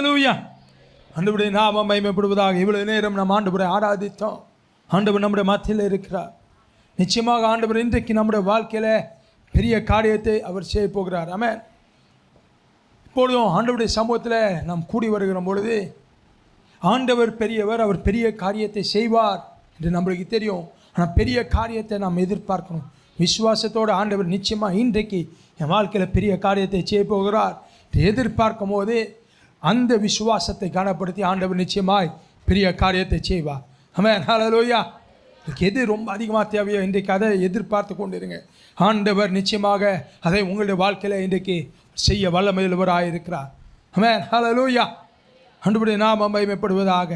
ஹalleluya ஆண்டவருடைய நாமம் மகிமைப்படுவதாக இவ்வளவு நேரம் நாம் ஆண்டவரை ஆராதித்தோம் ஆண்டவர் நம்முடைய மத்தியில் இருக்கிறார் நிச்சயமாக ஆண்டவர் இன்றைக்கு நம்முடைய வாழ்க்கையில் பெரிய காரியத்தை அவர் செய்ய போகிறார் ஆமென் இப்பொழுதும் ஆண்டவருடைய சமூகத்தில் நாம் கூடி வருகிற பொழுது ஆண்டவர் பெரியவர் அவர் பெரிய காரியத்தை செய்வார் என்று நம்மளுக்கு தெரியும் ஆனால் பெரிய காரியத்தை நாம் எதிர்பார்க்கணும் விசுவாசத்தோடு ஆண்டவர் நிச்சயமாக இன்றைக்கு என் வாழ்க்கையில் பெரிய காரியத்தை செய்ய போகிறார் என்று எதிர்பார்க்கும் போது அந்த விசுவாசத்தை கனப்படுத்தி ஆண்டவர் நிச்சயமாய் பெரிய காரியத்தை செய்வார் ஆமென் ஹalleluya இதுக்கு எது ரொம்ப அதிகமாக தேவையோ இன்றைக்கு அதை எதிர்பார்த்து கொண்டிருங்க ஆண்டவர் நிச்சயமாக அதை உங்களுடைய வாழ்க்கையில் இன்றைக்கு செய்ய வல்லமையுள்ளவராக இருக்கிறார் ஆமென் ஹalleluya ஆண்டவருடைய நாமம் மகிமைப்படுவதாக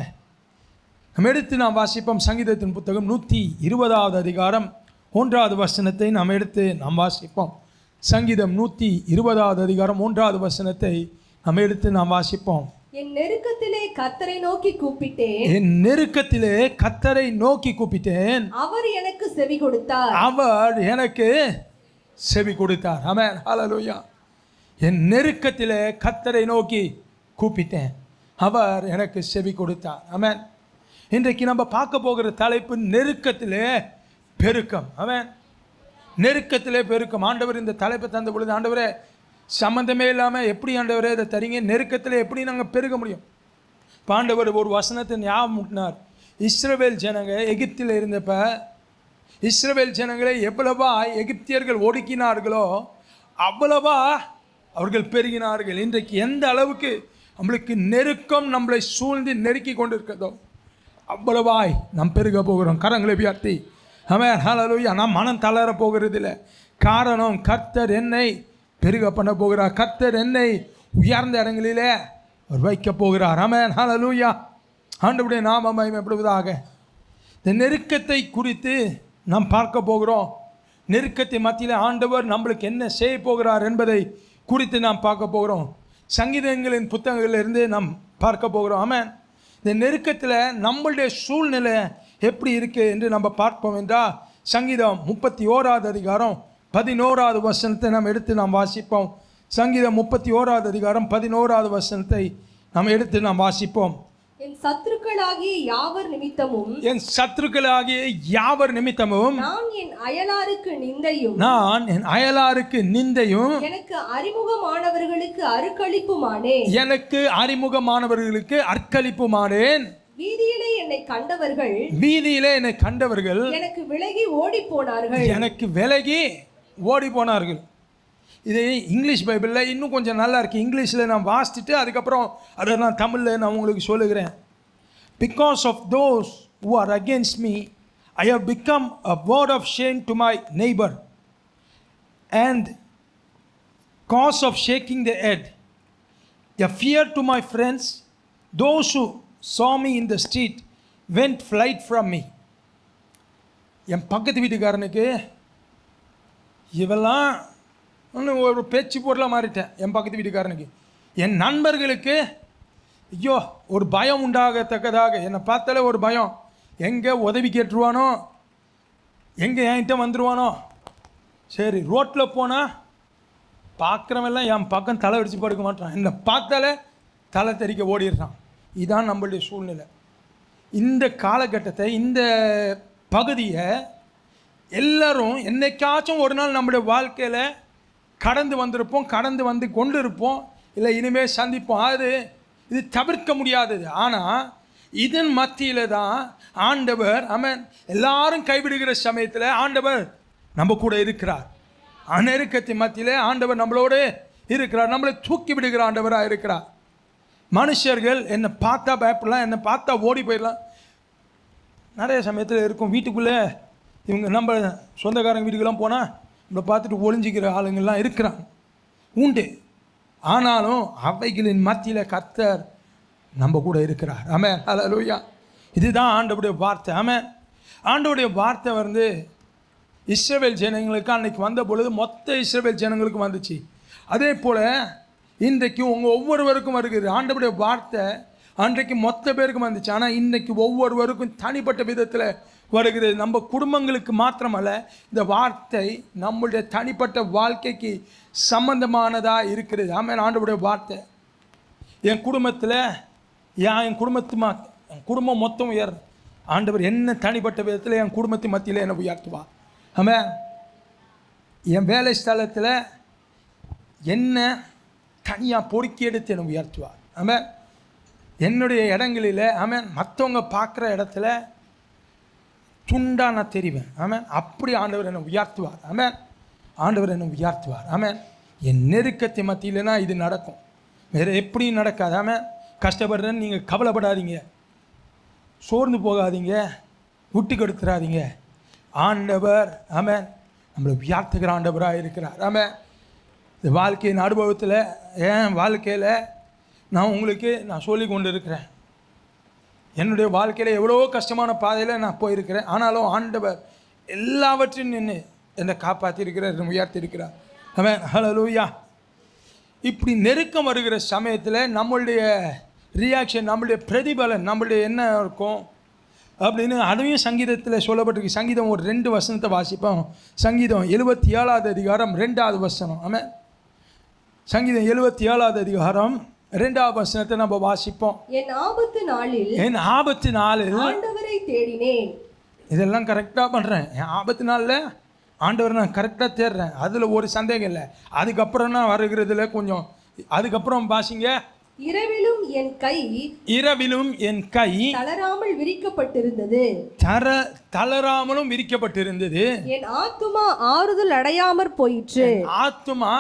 நம்ம எடுத்து நாம் வாசிப்போம் சங்கீதத்தின் புத்தகம் நூற்றி இருபதாவது அதிகாரம் ஒன்றாவது வசனத்தை நாம் எடுத்து நாம் வாசிப்போம் சங்கீதம் நூற்றி இருபதாவது அதிகாரம் ஒன்றாவது வசனத்தை நாம் எடுத்து நாம் வாசிப்போம் என் நெருக்கத்திலே கத்தரை நோக்கி கூப்பிட்டேன் என் நெருக்கத்திலே கத்தரை நோக்கி கூப்பிட்டேன் அவர் எனக்கு செவி கொடுத்தார் அவர் எனக்கு செவி கொடுத்தார் ஆமென் ஹalleluya என் நெருக்கத்திலே கத்தரை நோக்கி கூப்பிட்டேன் அவர் எனக்கு செவி கொடுத்தார் ஆமென் இன்றைக்கு நம்ம பார்க்க போகிற தலைப்பு நெருக்கத்திலே பெருக்கம் ஆமென் நெருக்கத்திலே பெருக்கம் ஆண்டவர் இந்த தலைப்பை தந்த பொழுது ஆண்டவரே சம்மந்தமே இல்லாமல் எப்படி ஆண்டவரே இதை தரீங்க நெருக்கத்தில் எப்படி நாங்கள் பெருக முடியும் பாண்டவர் ஒரு வசனத்தை ஞாபகம் முட்டினார் இஸ்ரவேல் ஜனங்க எகிப்தில் இருந்தப்ப இஸ்ரவேல் ஜனங்களை எவ்வளவா எகிப்தியர்கள் ஒடுக்கினார்களோ அவ்வளவா அவர்கள் பெருகினார்கள் இன்றைக்கு எந்த அளவுக்கு நம்மளுக்கு நெருக்கம் நம்மளை சூழ்ந்து நெருக்கி கொண்டிருக்கிறதோ அவ்வளவாய் நாம் பெருக போகிறோம் கரங்களை உயர்த்தி அவன் ஹalleluya நாம் மனம் தளர போகிறதில்ல காரணம் கர்த்தர் என்னை பெருக பண்ண போகிறார் கர்த்தர் என்னை உயர்ந்த இடங்களிலே அவர் வைக்க போகிறார் ஆமென் ஹalleluya ஆண்டவருடைய நாமம் மகிமைப்படுவதாக இந்த நெருக்கத்தை குறித்து நாம் பார்க்க போகிறோம் நெருக்கத்தை மத்தியில் ஆண்டவர் நம்மளுக்கு என்ன செய்ய போகிறார் என்பதை குறித்து நாம் பார்க்க போகிறோம் சங்கீதங்களின் புத்தகங்களிலிருந்து நாம் பார்க்க போகிறோம் ஆமென் இந்த நெருக்கத்தில் நம்மளுடைய சூழ்நிலை எப்படி இருக்குது என்று நம்ம பார்ப்போம் என்றால் சங்கீதம் முப்பத்தி ஓராவது அதிகாரம் பதினோராவது வசனத்தை நாம் எடுத்து நாம் வாசிப்போம் சங்கீதம் முப்பத்தி ஓராவது அதிகாரம் பதினோராவது வசனத்தை நாம் எடுத்து நாம் வாசிப்போம் என் சத்துருக்களாகிய யாவர் நிமித்தமும் என் சத்துருக்களாகிய யாவர் நிமித்தமும் நான் என் அயலாருக்கு நிந்தையும் நான் என் அயலாருக்கு நிந்தையும் எனக்கு அறிமுகமானவர்களுக்கு அருக்களிப்புமானே எனக்கு அறிமுகமானவர்களுக்கு அர்ப்பணிப்புமானேன் வீதியிலே என்னை கண்டவர்கள் வீதியிலே என்னை கண்டவர்கள் எனக்கு விலகி ஓடி போனார்கள் எனக்கு விலகி ஓடி போனார்கள் இது இங்கிலீஷ் பைபிளில் இன்னும் கொஞ்சம் நல்லா இருக்குது இங்கிலீஷில் நான் வாசிச்சுட்டு அதுக்கப்புறம் அதை நான் தமிழில் நான் உங்களுக்கு சொல்லுகிறேன் because of those who are against me I have become a word of shame to my neighbor and cause of shaking the head a fear to my friends those who saw me in the street went flight from me என் பக்கத்து வீட்டுக்காரனுக்கு இவெல்லாம் இன்னும் ஒரு பேச்சு பொருளாக மாறிட்டேன் என் பக்கத்து வீட்டுக்காரனுக்கு என் நண்பர்களுக்கு ஐயோ ஒரு பயம் உண்டாகத்தக்கதாக என்னை பார்த்தாலே ஒரு பயம் எங்கே உதவி கேட்டுருவானோ எங்கே என்கிட்ட வந்துடுவானோ சரி ரோட்டில் போனால் பார்க்குறவெல்லாம் என் பக்கம் தலை வெடிச்சு படுக்க மாட்டான் என்னை பார்த்தாலே தலை தெறிக்க ஓடிடுறான் இதான் நம்மளுடைய சூழ்நிலை இந்த காலகட்டத்தை இந்த பகுதியை எல்லாரும் என்னைக்காச்சும் ஒரு நாள் நம்முடைய வாழ்க்கையில் கடந்து வந்திருப்போம் கடந்து வந்து கொண்டு இருப்போம் இல்லை இனிமேல் சந்திப்போம் அது இது தவிர்க்க முடியாதது ஆனால் இதன் மத்தியில் தான் ஆண்டவர் அவன் எல்லாரும் கைவிடுகிற சமயத்தில் ஆண்டவர் நம்ம கூட இருக்கிறார் அநெருக்கத்தின் மத்தியில் ஆண்டவர் நம்மளோடு இருக்கிறார் நம்மளை தூக்கி விடுகிற ஆண்டவராக இருக்கிறார் மனுஷர்கள் என்னை பார்த்தா பயப்படலாம் என்னை பார்த்தா ஓடி போயிடலாம் நிறைய சமயத்தில் இருக்கும் வீட்டுக்குள்ளே இவங்க நம்ம சொந்தக்காரங்க வீட்டுக்கெல்லாம் போனால் நம்மளை பார்த்துட்டு ஒளிஞ்சிக்கிற ஆளுங்கள்லாம் இருக்கிறாங்க உண்டு ஆனாலும் அவைகளின் மத்தியில் கர்த்தர் நம்ம கூட இருக்கிறார் ஆமென் ஹalleluya இதுதான் ஆண்டவருடைய வார்த்தை ஆமென் ஆண்டவருடைய வார்த்தை வந்து இஸ்ரவேல் ஜனங்களுக்கு அன்னைக்கு வந்த பொழுது மொத்த இஸ்ரவேல் ஜனங்களுக்கு வந்துச்சு அதே போல் இன்றைக்கு உங்கள் ஒவ்வொருவருக்கும் வருகிறது ஆண்டவருடைய வார்த்தை அன்றைக்கு மொத்த பேருக்கும் வந்துச்சு ஆனால் இன்றைக்கு ஒவ்வொருவருக்கும் தனிப்பட்ட விதத்தில் வருகிறது நம்ம குடும்பங்களுக்கு மாத்திரமல்ல இந்த வார்த்தை நம்மளுடைய தனிப்பட்ட வாழ்க்கைக்கு சம்பந்தமானதாக இருக்கிறது ஆமென் ஆண்டவருடைய வார்த்தை என் குடும்பத்தில் என் என் குடும்பத்து மா என் குடும்பம் மொத்தம் உயர் ஆண்டவர் என்ன தனிப்பட்ட விதத்தில் என் குடும்பத்து மத்தியில் என்னை உயர்த்துவா ஆமாம் என் வேலை ஸ்தலத்தில் என்ன தனியாக பொறுக்கி எடுத்து என்னை உயர்த்துவார் ஆமாம் என்னுடைய இடங்களில் ஆமாம் மற்றவங்க பார்க்குற இடத்துல துண்டா நான் தெரிவேன் ஆமாம் அப்படி ஆண்டவர் என்னை உயர்த்துவார் ஆமாம் ஆண்டவர் என்னை உயர்த்துவார் ஆமாம் என் நெருக்கத்தை மத்தியிலனா இது நடக்கும் வேறு எப்படியும் நடக்காது ஆமாம் கஷ்டப்படுறேன்னு நீங்கள் கவலைப்படாதீங்க சோர்ந்து போகாதீங்க விட்டு கெடுத்துறாதீங்க ஆண்டவர் ஆமாம் நம்மளை உயர்த்துகிற ஆண்டவராக இருக்கிறார் ஆமாம் இந்த வாழ்க்கையின் அனுபவத்தில் என் வாழ்க்கையில் நான் உங்களுக்கு நான் சொல்லி கொண்டு இருக்கிறேன் என்னுடைய வாழ்க்கையில் எவ்வளோ கஷ்டமான பாதையில் நான் போயிருக்கிறேன் ஆனாலும் ஆண்டவர் எல்லாவற்றையும் நின்று என்னை காப்பாற்றிருக்கிறார் என்னை உயர்த்தியிருக்கிறார் அவன் ஹலலூயா இப்படி நெருக்கம் வருகிற சமயத்தில் நம்மளுடைய ரியாக்ஷன் நம்மளுடைய பிரதிபலன் நம்மளுடைய என்ன இருக்கும் அப்படின்னு அதையும் சங்கீதத்தில் சொல்லப்பட்டிருக்கு சங்கீதம் ஒரு ரெண்டு வசனத்தை வாசிப்போம் சங்கீதம் எழுபத்தி ஏழாவது அதிகாரம் ரெண்டாவது வசனம் ஆமாம் சங்கீதம் எழுபத்தி ஏழாவது அதிகாரம் ரெண்டாவது வசனத்தை நம்ம வாசிப்போம் என் ஆபத்து நாளில் என் ஆபத்து நாளில் ஆண்டவரை தேடினேன் இதெல்லாம் கரெக்டாக பண்ணுறேன் என் ஆபத்து நாளில் ஆண்டவர் நான் கரெக்டாக தேடுறேன் அதில் ஒரு சந்தேகம் இல்லை அதுக்கப்புறம் நான் வருகிறதுல கொஞ்சம் அதுக்கப்புறம் வாசிங்க இரவிலும் என் கை இரவிலும் என் கை தளராமல் விரிக்கப்பட்டிருந்தது தர தளராமலும் விரிக்கப்பட்டிருந்தது என் ஆத்துமா ஆறுதல் அடையாமற் போயிற்று ஆத்துமா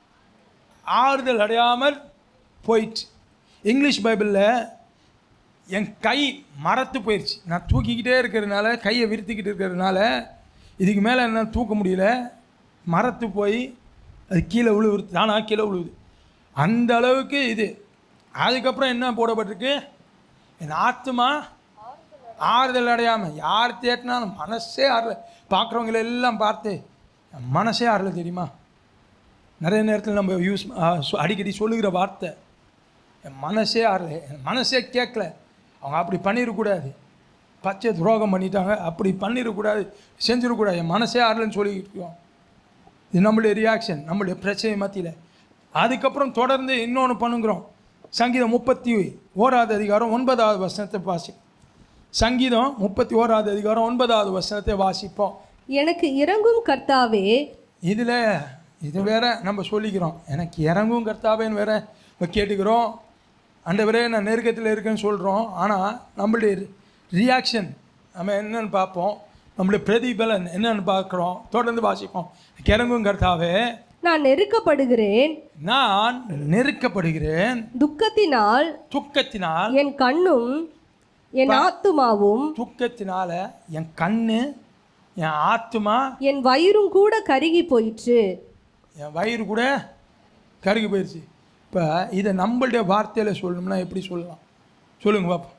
ஆறுதல் அடையாமல் போயிடுச்சு இங்கிலீஷ் பைபிளில் என் கை மரத்து போயிடுச்சு நான் தூக்கிக்கிட்டே இருக்கிறதுனால கையை விரித்துக்கிட்டு இருக்கிறதுனால இதுக்கு மேலே என்ன தூக்க முடியல மரத்து போய் அது கீழே விழுவுது தானாக கீழே விழுவுது அந்த அளவுக்கு இது அதுக்கப்புறம் என்ன போடப்பட்டிருக்கு என் ஆத்துமா ஆறுதல் அடையாமல் யார் தேட்டினாலும் மனசே ஆறல பார்க்குறவங்கள எல்லாம் பார்த்து என் மனசே ஆறல தெரியுமா நிறைய நேரத்தில் நம்ம யூஸ் அடிக்கடி சொல்லுகிற வார்த்தை என் மனசே ஆறல என் மனசே கேட்கல அவங்க அப்படி பண்ணிடக்கூடாது பச்சை துரோகம் பண்ணிட்டாங்க அப்படி பண்ணிடக்கூடாது செஞ்சிடக்கூடாது என் மனசே ஆறலன்னு சொல்லிக்கிட்டு இருக்கோம் இது நம்மளுடைய ரியாக்ஷன் நம்மளுடைய பிரச்சனை மத்தியில் அதுக்கப்புறம் தொடர்ந்து இன்னொன்று பண்ணுங்கிறோம் சங்கீதம் முப்பத்தி ஓராவது அதிகாரம் ஒன்பதாவது வசனத்தை வாசி சங்கீதம் முப்பத்தி ஓராவது அதிகாரம் ஒன்பதாவது வசனத்தை வாசிப்போம் எனக்கு இறங்கும் கர்த்தாவே இதில் இது வேற நம்ம சொல்லிக்கிறோம் எனக்கு இறங்கும் கர்த்தாவேன்னு வேற நம்ம கேட்டுக்கிறோம் ஆண்டவரே நான் நெருக்கத்தில் இருக்கேன்னு சொல்கிறோம் ஆனால் நம்மளுடைய ரியாக்ஷன் நம்ம என்னன்னு பார்ப்போம் நம்மளுடைய பிரதிபலன் என்னன்னு பார்க்குறோம் தொடர்ந்து வாசிப்போம் எனக்கு இறங்கும் கர்த்தாவே நான் நெருக்கப்படுகிறேன் நான் நெருக்கப்படுகிறேன் துக்கத்தினால் துக்கத்தினால் என் கண்ணும் என் ஆத்துமாவும் துக்கத்தினால என் கண்ணு என் ஆத்துமா என் வயிறும் கூட கருகி போயிற்று என் வயிறு கூட கருகி போயிடுச்சு இப்போ இதை நம்மளுடைய வார்த்தையில் சொல்லணும்னா எப்படி சொல்லலாம் சொல்லுங்க பாப்போம்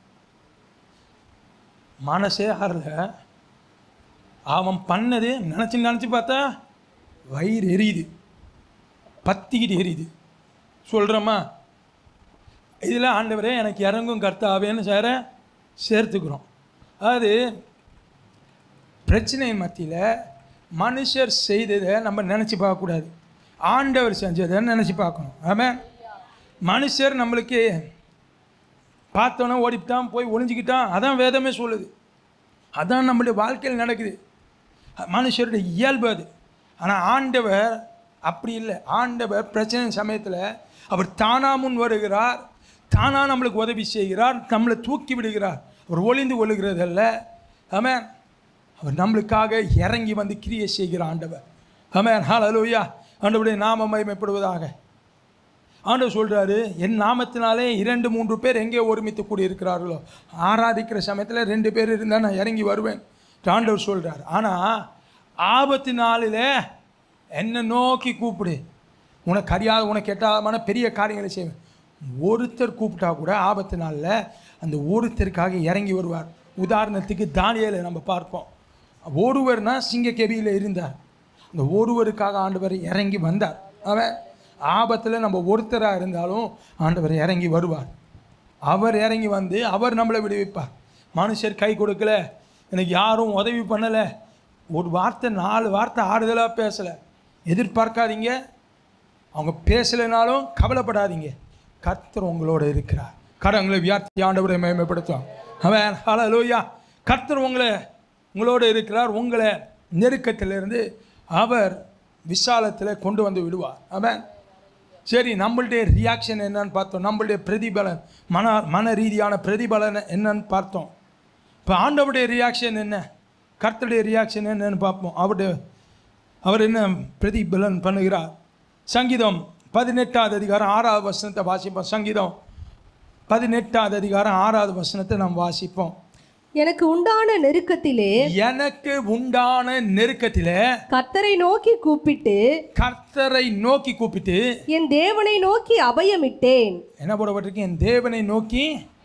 மனசே ஆறல அவன் பண்ணது நினச்சி நினச்சி பார்த்தா வயிறு எரியுது பத்திக்கிட்டு எரியுது சொல்கிறோமா இதில் ஆண்டவரே எனக்கு இறங்கும் கர்த்தாவேன்னு சேர சேர்த்துக்கிறோம் அது பிரச்சனையின் மத்தியில் மனுஷர் செய்ததை நம்ம நினச்சி பார்க்கக்கூடாது ஆண்டவர் செஞ்சதை நினச்சி பார்க்கணும் ஆமாம் மனுஷர் நம்மளுக்கு பார்த்தோன்னே ஓடிவிட்டான் போய் ஒளிஞ்சிக்கிட்டான் அதான் வேதமே சொல்லுது அதான் நம்மளுடைய வாழ்க்கையில் நடக்குது மனுஷருடைய இயல்பு அது ஆனால் ஆண்டவர் அப்படி இல்லை ஆண்டவர் பிரச்சனை சமயத்தில் அவர் தானா முன் வருகிறார் தானா நம்மளுக்கு உதவி செய்கிறார் நம்மளை தூக்கி விடுகிறார் அவர் ஒளிந்து கொள்ளுகிறதல்ல ஆமென் அவர் நம்மளுக்காக இறங்கி வந்து கிரியை செய்கிற ஆண்டவர் ஆமென் ஹalleluya ஆண்டவருடைய நாம மகிமைப்படுவதாக ஆண்டவர் சொல்கிறாரு என் நாமத்தினாலே இரண்டு மூன்று பேர் எங்கே ஒருமித்து கூடியிருக்கிறார்களோ ஆராதிக்கிற சமயத்தில் ரெண்டு பேர் இருந்தால் நான் இறங்கி வருவேன் ஆண்டவர் சொல்கிறார் ஆனால் ஆபத்து நாளில் என்னை நோக்கி கூப்பிடு உனக்கு அறியாத உனக்கு எட்டாதமான பெரிய காரியங்களை செய்வேன் ஒருத்தர் கூப்பிட்டா கூட ஆபத்து நாளில் அந்த ஒருத்தருக்காக இறங்கி வருவார் உதாரணத்துக்கு தானியலை நம்ம பார்ப்போம் ஒருவர்னா சிங்கக்கேபியில் இருந்தார் அந்த ஒருவருக்காக ஆண்டவர் இறங்கி வந்தார் அவன் ஆபத்தில் நம்ம ஒருத்தராக இருந்தாலும் ஆண்டவர் இறங்கி வருவார் அவர் இறங்கி வந்து அவர் நம்மளை விடுவிப்பார் மனுஷர் கை கொடுக்கல எனக்கு யாரும் உதவி பண்ணலை ஒரு வார்த்தை நாலு வார்த்தை ஆறுதலாக பேசலை எதிர்பார்க்காதீங்க அவங்க பேசலைனாலும் கவலைப்படாதீங்க கர்த்தர் உங்களோட இருக்கிறார் கரங்களை வியார்த்தி ஆண்டவரை மேம்படுத்தும் அவன் ஹalleluya கர்த்தர் உங்களை உங்களோட இருக்கிறார் உங்களை நெருக்கத்திலிருந்து அவர் விசாலத்தில் கொண்டு வந்து விடுவார் அவன் சரி நம்மளுடைய ரியாக்ஷன் என்னன்னு பார்த்தோம் நம்மளுடைய பிரதிபலன் மன மன ரீதியான பிரதிபலன் என்னன்னு பார்த்தோம் இப்போ ஆண்டவருடைய ரியாக்ஷன் என்ன கர்த்தருடைய ரியாக்ஷன் என்னன்னு பார்ப்போம் அவருடைய அவர் என்ன பிரதிபலன் பண்ணுகிறார் சங்கீதம் பதினெட்டாவது அதிகாரம் ஆறாவது வசனத்தை வாசிப்போம் சங்கீதம் பதினெட்டாவது அதிகாரம் ஆறாவது வசனத்தை நாம் வாசிப்போம் எனக்கு உண்டான நெருக்கத்திலே எனக்கு உண்டான நெருக்கத்திலே கர்த்தரை நோக்கி கூப்பிட்டு கர்த்தரை நோக்கி கூப்பிட்டு என் தேவனை நோக்கி அபயமிட்டேன் என்ன போடப்பட்டிருக்கு என் தேவனை நோக்கி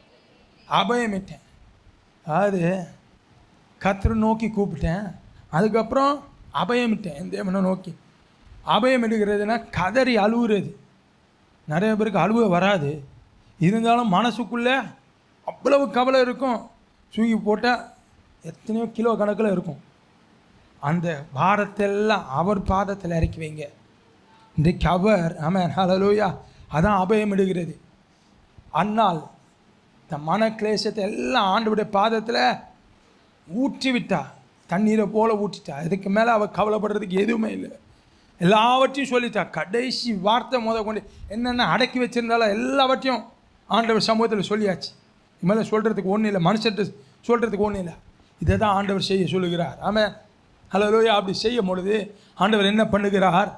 அபயமிட்டேன் அதாவது கர்த்தரை நோக்கி கூப்பிட்டேன் அதுக்கப்புறம் அபயமிட்டேன் என் தேவனை நோக்கி அபயம் எடுக்கிறதுனா கதறி அழுவுறது நிறைய பேருக்கு அழுவ வராது இருந்தாலும் மனசுக்குள்ளே அவ்வளவு கவலை இருக்கும் தூக்கி போட்டால் எத்தனையோ கிலோ கணக்கில் இருக்கும் அந்த பாரத்தெல்லாம் அவர் பாதத்தில் இறக்கி வைங்க இன்றைக்கு அவர் ஆமாம் ஹalleluya அதான் அபயம் எடுக்கிறது அன்னால் இந்த மன கிளேசத்தை எல்லாம் ஆண்டவருடைய பாதத்தில் ஊற்றி விட்டா தண்ணீரை போல ஊற்றிட்டா இதுக்கு மேலே அவள் கவலைப்படுறதுக்கு எதுவுமே இல்லை எல்லாவற்றையும் சொல்லிட்டா கடைசி வார்த்தை முத கொண்டு என்னென்ன அடக்கி வச்சிருந்தாலும் எல்லாவற்றையும் ஆண்டவர் சமூகத்தில் சொல்லியாச்சு இனிமேல் சொல்கிறதுக்கு ஒன்றும் இல்லை மனுஷன்ட்டு சொல்கிறதுக்கு ஒன்றும் இல்லை இதை தான் ஆண்டவர் செய்ய சொல்லுகிறார் ஆமாம் ஹலோயா அப்படி செய்யும் பொழுது ஆண்டவர் என்ன பண்ணுகிறார்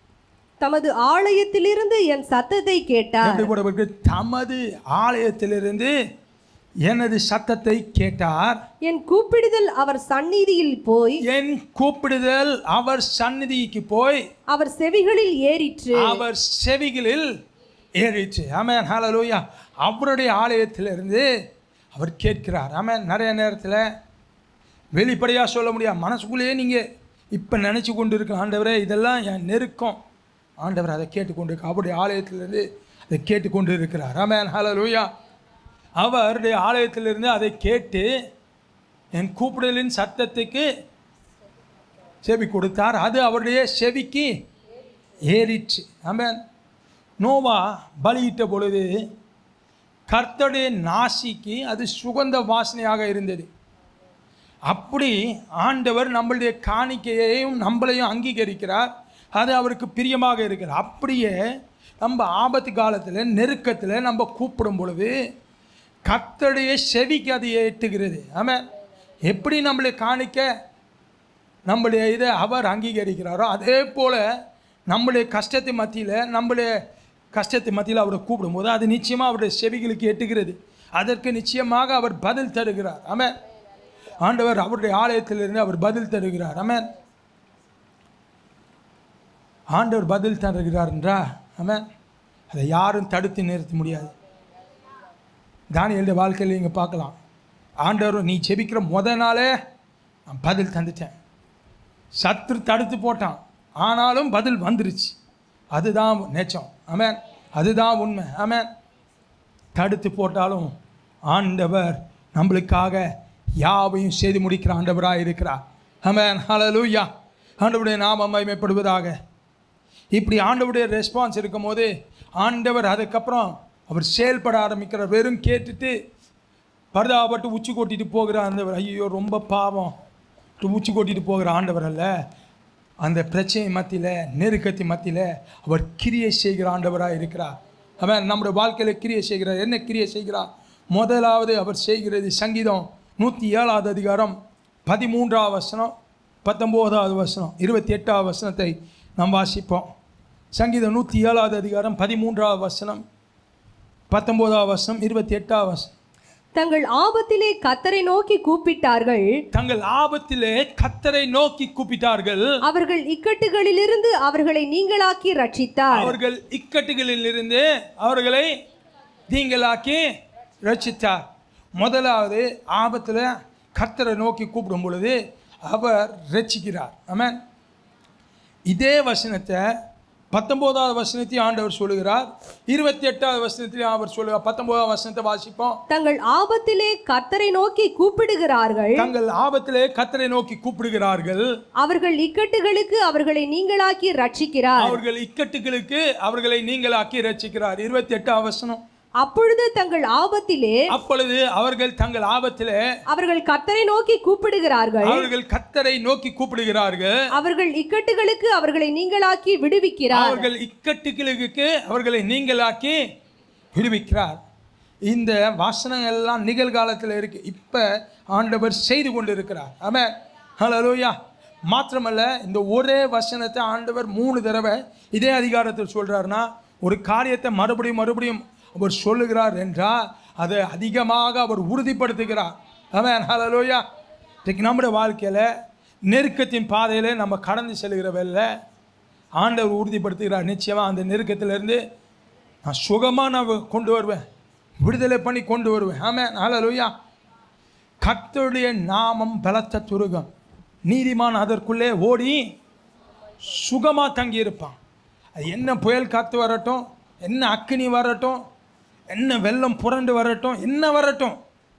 தமது ஆலயத்திலிருந்து என் சத்தத்தை கேட்டார் எப்படி போடப்பட்டு தமது ஆலயத்திலிருந்து எனது சத்தத்தை கேட்டார் என் கூப்பிடுதல் அவர் சந்நிதியில் போய் என் கூப்பிடுதல் அவர் சந்நிதிக்கு போய் அவர் செவிகளில் ஏறிற்று அவர் செவிகளில் ஏறிச்சு ஆமென் ஹalleluya அவருடைய ஆலயத்திலிருந்து அவர் கேட்கிறார் ஆமென் நிறைய நேரத்தில் வெளிப்படையாக சொல்ல முடியாது மனசுக்குள்ளேயே நீங்கள் இப்போ நினச்சி கொண்டு இருக்க ஆண்டவரே இதெல்லாம் என் நெருக்கம் ஆண்டவர் அதை கேட்டுக்கொண்டு இருக்க அவருடைய ஆலயத்திலிருந்து அதை கேட்டுக்கொண்டு இருக்கிறார் ஆமென் ஹalleluya அவருடைய ஆலயத்திலிருந்து அதை கேட்டு என் கூப்பிடலின் சத்தத்துக்கு செவி கொடுத்தார் அது அவருடைய செவிக்கு ஏறிச்சு ஆமென் நோவா பலியிட்ட பொழுது கர்த்தருடைய நாசிக்கு அது சுகந்த வாசனையாக இருந்தது அப்படி ஆண்டவர் நம்மளுடைய காணிக்கையையும் நம்மளையும் அங்கீகரிக்கிறார் அது அவருக்கு பிரியமாக இருக்கிறார் அப்படியே நம்ம ஆபத்து காலத்தில் நெருக்கத்தில் நம்ம கூப்பிடும் பொழுது கர்த்தருடைய செவிக்கு அது எட்டுகிறது ஆமாம் எப்படி நம்மளை காணிக்க நம்முடைய இதை அவர் அங்கீகரிக்கிறாரோ அதே போல் நம்முடைய கஷ்டத்தை மத்தியில் நம்முடைய கஷ்டத்தை மத்தியில் அவரை கூப்பிடும்போது அது நிச்சயமாக அவருடைய செவிகளுக்கு எட்டுகிறது அதற்கு நிச்சயமாக அவர் பதில் தருகிறார் ஆமென் ஆண்டவர் அவருடைய ஆலயத்திலிருந்து அவர் பதில் தருகிறார் ஆமென் ஆண்டவர் பதில் தருகிறார் என்றா ஆமென் அதை யாரும் தடுத்து நிறுத்த முடியாது தானியலுடைய வாழ்க்கையில் நீங்கள் பார்க்கலாம் ஆண்டவர் நீ ஜெபிக்கிற முத நாளே நான் பதில் தந்துட்டேன் சத்துரு தடுத்து போட்டான் ஆனாலும் பதில் வந்துருச்சு அதுதான் நேச்சம் ஆமென் அதுதான் உண்மை ஆமென் தடுத்து போட்டாலும் ஆண்டவர் நம்மளுக்காக யாவையும் செய்து முடிக்கிற ஆண்டவராக இருக்கிறார் ஆமென் ஹalleluya ஆண்டவருடைய நாமம் மகிமைப்படுவதாக இப்படி ஆண்டவருடைய ரெஸ்பான்ஸ் இருக்கும்போது ஆண்டவர் அதுக்கப்புறம் அவர் செயல்பட ஆரம்பிக்கிறார் வெறும் கேட்டுட்டு பரிதாபப்பட்டு உச்சி கொட்டிட்டு போகிற ஆண்டவர் ஐயோ ரொம்ப பாவம் உச்சி கொட்டிட்டு போகிற ஆண்டவர் அல்ல அந்த பிரச்சனை மத்தியில் நெருக்கத்தி மத்தியில் அவர் கிரியை செய்கிற ஆண்டவராக இருக்கிறார் அவன் நம்முடைய வாழ்க்கையில் கிரியை செய்கிறார் என்ன கிரியை செய்கிறார் முதலாவது அவர் செய்கிறது சங்கீதம் நூற்றி ஏழாவது அதிகாரம் பதிமூன்றாவது வசனம் பத்தொம்போதாவது வசனம் இருபத்தி எட்டாவது வசனத்தை நாம் வாசிப்போம் சங்கீதம் நூற்றி ஏழாவது அதிகாரம் பதிமூன்றாவது வசனம் பத்தொம்போதாவது வசனம் இருபத்தி எட்டாவது வசனம் தங்கள் ஆபத்திலே கத்தரை நோக்கி கூப்பிட்டார்கள் தங்கள் ஆபத்திலே கத்தரை நோக்கி கூப்பிட்டார்கள் அவர்கள் இக்கட்டுகளிலிருந்து அவர்களை நீங்களாக்கி ரட்சித்தார் அவர்கள் இக்கட்டுகளிலிருந்து அவர்களை நீங்களாக்கி ரட்சித்தார் முதலாவது ஆபத்தில் கர்த்தரை நோக்கி கூப்பிடும் பொழுது அவர் ரட்சிக்கிறார் ஆமென் இதே வசனத்தை பத்தொன்பதாவது வசனத்தையும் ஆண்டவர் சொல்லுகிறார் இருபத்தி எட்டாவது வசனத்திலையும் அவர் சொல்லுகிறார் பத்தொன்பதாவது வசனத்தை வாசிப்போம் தங்கள் ஆபத்திலே கர்த்தரை நோக்கி கூப்பிடுகிறார்கள் தங்கள் ஆபத்திலே கத்தரை நோக்கி கூப்பிடுகிறார்கள் அவர்கள் இக்கட்டுகளுக்கு அவர்களை நீங்களாக்கி ரட்சிக்கிறார் அவர்கள் இக்கட்டுகளுக்கு அவர்களை நீங்களாக்கி ரட்சிக்கிறார் இருபத்தி எட்டாம் வசனம் அப்பொழுது தங்கள் ஆபத்திலே அப்பொழுது அவர்கள் தங்கள் ஆபத்திலே அவர்கள் கர்த்தரை நோக்கி கூப்பிடுகிறார்கள் அவர்கள் கத்தரை நோக்கி கூப்பிடுகிறார்கள் அவர்கள் இக்கட்டுகளுக்கு அவர்களை நீங்களாக்கி விடுவிக்கிறார் அவர்கள் இக்கட்டுகளுக்கு அவர்களை நீங்களாக்கி விடுவிக்கிறார் இந்த வாசனங்கள் எல்லாம் நிகழ்காலத்தில் இருக்கு இப்போ ஆண்டவர் செய்து கொண்டு இருக்கிறார் ஆமாம் ஹலோயா மாத்திரமல்ல இந்த ஒரே வசனத்தை ஆண்டவர் மூணு தடவை இதே அதிகாரத்தில் சொல்றாருன்னா ஒரு காரியத்தை மறுபடியும் மறுபடியும் அவர் சொல்லுகிறார் என்றால் அதை அதிகமாக அவர் உறுதிப்படுத்துகிறார் ஆமாம் ஹலோயா இன்றைக்கு நம்முடைய வாழ்க்கையில் நெருக்கத்தின் பாதையில் நம்ம கடந்து செல்கிற வேலை ஆண்டவர் உறுதிப்படுத்துகிறார் நிச்சயமாக அந்த நெருக்கத்திலிருந்து நான் சுகமாக நான் கொண்டு வருவேன் விடுதலை பண்ணி கொண்டு வருவேன் ஆமாம் ஹalleluya கர்த்தருடைய நாமம் பலத்த துருகம் நீதிமான் அதற்குள்ளே ஓடி சுகமாக தங்கியிருப்பான் அது என்ன புயல் காத்து வரட்டும் என்ன அக்கினி வரட்டும் என்ன வெள்ளம் புரண்டு வரட்டும் என்ன வரட்டும்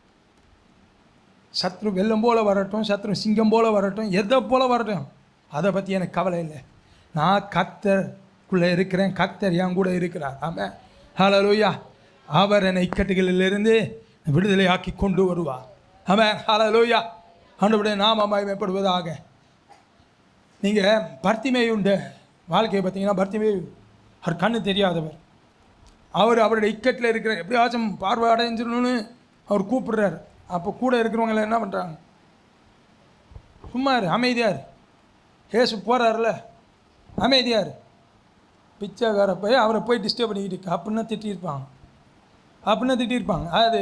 சத்ரு வெள்ளம் போல வரட்டும் சத்ரு சிங்கம் போல வரட்டும் எதை போல வரட்டும் அதை பற்றி எனக்கு கவலை இல்லை நான் கத்தருக்குள்ளே இருக்கிறேன் கத்தர் என் கூட இருக்கிறார் ஆமாம் ஹalleluya அவர் என்னை இக்கட்டுகளிலிருந்து விடுதலை ஆக்கி கொண்டு வருவார் ஆமாம் ஹalleluya ஆண்டவருடைய நாம மகிமைப்படுவதாக நீங்கள் பர்த்திமேயுண்ட வாழ்க்கையை பார்த்தீங்கன்னா பர்த்திமேயு அவர் கண்ணு தெரியாதவர் அவர் அவருடைய இக்கட்டில் இருக்கிற எப்படியாச்சும் பார்வை அடைஞ்சிடணும்னு அவர் கூப்பிடுறாரு அப்போ கூட இருக்கிறவங்க என்ன பண்ணுறாங்க சும்மா இரு அமைதியார் ஏசு போகிறாருல அமைதியார் பிச்சைக்கார போய் அவரை போய் டிஸ்டர்ப் பண்ணிக்கிட்டு இருக்கு அப்படின்னா திட்டியிருப்பாங்க அப்படின்னா திட்டியிருப்பாங்க அது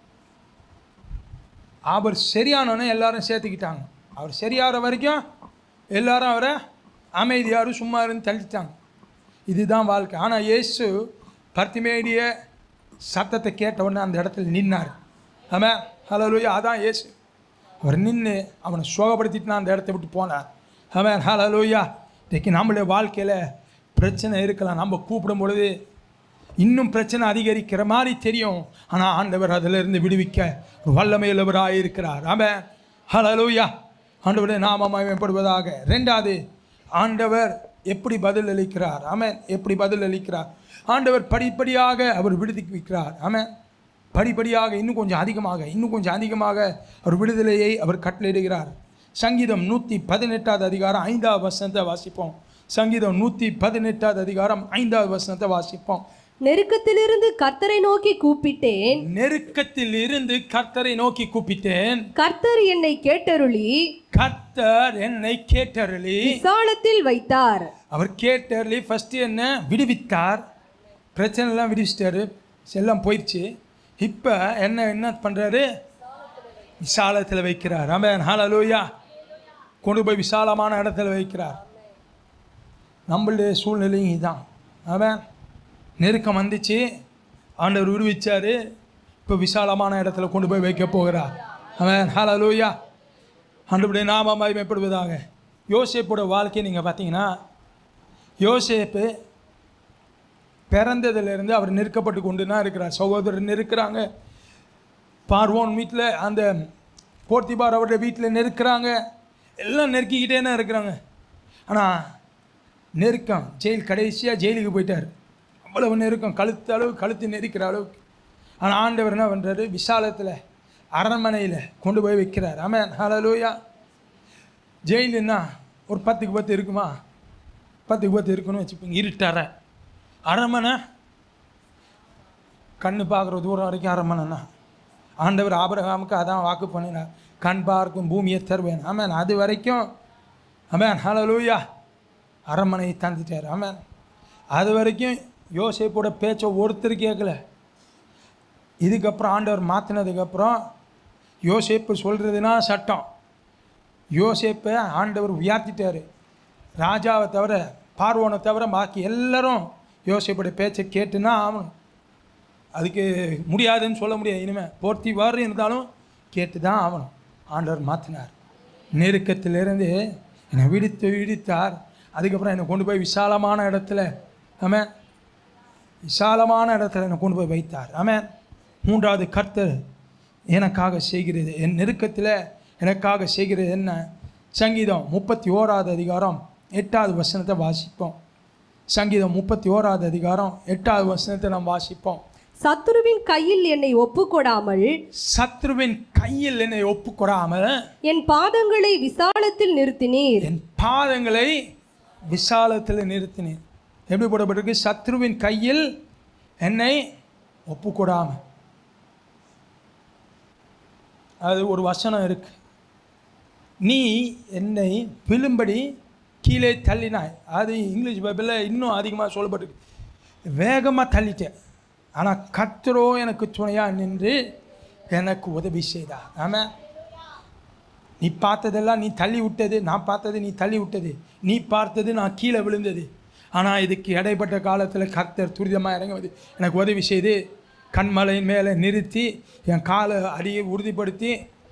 அவர் சரியானோன்னு எல்லாரும் சேர்த்துக்கிட்டாங்க அவர் சரியாகிற வரைக்கும் எல்லாரும் அவரை அமைதியாரும் சும்மா இருந்து தள்ளிட்டாங்க இதுதான் வாழ்க்கை ஆனால் இயேசு பர்த்திமேடிய சத்தத்தை கேட்ட உடனே அந்த இடத்துல நின்னார் ஆமாம் ஹலோலுயா அதான் இயேசு அவர் நின்று அவனை சோகப்படுத்திட்டு அந்த இடத்த விட்டு போனார் ஆமாம் ஹலோலுயா இன்றைக்கி நம்மளுடைய வாழ்க்கையில் பிரச்சனை இருக்கலாம் நம்ம கூப்பிடும் பொழுது இன்னும் பிரச்சனை அதிகரிக்கிற மாதிரி தெரியும் ஆனால் ஆண்டவர் அதிலிருந்து விடுவிக்க ஒரு வல்லமையுள்ளவராக இருக்கிறார் ஆமாம் ஹலலூயா ஆண்டவருடைய நாம மயமைப்படுவதாக ரெண்டாவது ஆண்டவர் எப்படி பதில் அளிக்கிறார் ஆமென் எப்படி பதில் அளிக்கிறார் ஆண்டவர் படிப்படியாக அவர் விடுவிக்கிறார் ஆமென் படிப்படியாக இன்னும் கொஞ்சம் அதிகமாக இன்னும் கொஞ்சம் அதிகமாக அவர் விடுதலையை அவர் கட்டளையிடுகிறார் சங்கீதம் நூற்றி பதினெட்டாவது அதிகாரம் ஐந்தாவது வசனத்தை வாசிப்போம் சங்கீதம் நூற்றி பதினெட்டாவது அதிகாரம் ஐந்தாவது வசனத்தை வாசிப்போம் நெருக்கத்திலிருந்து கர்த்தரை நோக்கி கூப்பிட்டேன் நெருக்கத்தில் இருந்து கர்த்தரை நோக்கி கூப்பிட்டேன் கர்த்தர் என்னை கேட்டருளி கர்த்தர் என்னை கேட்டருளி விசாலத்தில் வைத்தார் அவர் கேட்டருளி ஃபஸ்ட்டு என்ன விடுவித்தார் பிரச்சனைலாம் விடுவிச்சிட்டாரு எல்லாம் போயிடுச்சு இப்போ என்ன என்ன பண்ணுறாரு விசாலத்தில் வைக்கிறார் ஆமென் ஹalleluya கொண்டு போய் விசாலமான இடத்துல வைக்கிறார் நம்மளுடைய சூழ்நிலையும் இதுதான் ஆமென் நெருக்கம் வந்துச்சு ஆண்டவர் விடுவிச்சார் இப்போ விசாலமான இடத்துல கொண்டு போய் வைக்க போகிறார் ஆமென் ஹalleluya ஆண்டவருடைய நாம மகிமைப்படுவதாக யோசேப்போட வாழ்க்கையை நீங்கள் பார்த்தீங்கன்னா யோசேப்பு பிறந்ததிலிருந்து அவர் நெருக்கப்பட்டு கொண்டு தான் இருக்கிறார் சகோதரர் நெருக்கிறாங்க பார்வோன் வீட்டில் அந்த போர்த்திபார் அவருடைய வீட்டில் நெருக்கிறாங்க எல்லாம் நெருக்கிக்கிட்டே தான் இருக்கிறாங்க ஆனால் நெருக்கம் ஜெயில் கடைசியாக ஜெயிலுக்கு போயிட்டார் அவ்வளவு நெருக்கம் கழுத்து அளவு கழுத்து நெரிக்கிற அளவுக்கு ஆனால் ஆண்டவர் என்ன பண்ணுறாரு விசாலத்தில் அரண்மனையில் கொண்டு போய் வைக்கிறார் ஆமாம் ஹalleluya ஜெயிலுன்னா ஒரு பத்துக்கு பத்து இருக்குமா பத்துக்கு பத்து இருக்குன்னு வச்சுப்போங்க இருட்டற அரண்மனை கண்ணு பார்க்குற தூரம் வரைக்கும் அரண்மனைண்ணா ஆண்டவர் ஆபிரகாமுக்கு அதான் வாக்கு பண்ணினார் கண் பார்க்கும் பூமியை தருவேன் ஆமாம் அது வரைக்கும் ஆமாம் ஹalleluya அரண்மனையை தந்துட்டார் ஆமாம் அது வரைக்கும் யோசேப்போட பேச்சை ஒருத்தர் கேட்கல இதுக்கப்புறம் ஆண்டவர் மாற்றினதுக்கப்புறம் யோசேப்பு சொல்கிறதுனா சட்டம் யோசேப்பை ஆண்டவர் உயர்த்திட்டார் ராஜாவை தவிர பார்வோனை தவிர பாக்கி எல்லாரும் யோசேப்புடைய பேச்சை கேட்டுனா ஆகணும் அதுக்கு முடியாதுன்னு சொல்ல முடியாது இனிமேல் போர்த்தி வார் இருந்தாலும் கேட்டு தான் ஆகணும் ஆண்டவர் மாற்றினார் நெருக்கத்திலிருந்து என்னை விடுத்து விடுத்தார் அதுக்கப்புறம் என்னை கொண்டு போய் விசாலமான இடத்துல ஆமென் விசாலமான இடத்துல என்னை கொண்டு போய் வைத்தார் ஆமென் மூன்றாவது கர்த்தர் எனக்காக செய்கிறது என் நெருக்கத்தில் எனக்காக செய்கிறது என்ன சங்கீதம் முப்பத்தி ஓராவது அதிகாரம் எட்டாவது வசனத்தை வாசிப்போம் சங்கீதம் முப்பத்தி ஓராவது அதிகாரம் எட்டாவது வசனத்தை நாம் வாசிப்போம் சத்துருவின் கையில் என்னை ஒப்புக்கொடாமல் சத்ருவின் கையில் என்னை ஒப்புக்கொடாமல் என் பாதங்களை விசாலத்தில் நிறுத்தினீர் என் பாதங்களை விசாலத்தில் நிறுத்தினேன் எப்படி போடப்பட்டிருக்கு சத்ருவின் கையில் என்னை ஒப்புக்கொடாம அது ஒரு வசனம் இருக்கு நீ என்னை விழும்படி கீழே தள்ளினாய் அது இங்கிலீஷ் பைபிளில் இன்னும் அதிகமாக சொல்லப்பட்டிருக்கு வேகமாக தள்ளிட்டேன் ஆனால் கர்த்தரோ எனக்கு துணையாக நின்று எனக்கு உதவி செய்தார் ஆமாம் நீ பார்த்ததெல்லாம் நீ தள்ளி விட்டது நான் பார்த்தது நீ தள்ளி விட்டது நீ பார்த்தது நான் கீழே விழுந்தது ஆனால் இதுக்கு இடைப்பட்ட காலத்தில் கர்த்தர் துரிதமாக இறங்குவது எனக்கு உதவி செய்து கண்மலையின் மேலே நிறுத்தி என் காலை அடியை உறுதிப்படுத்தி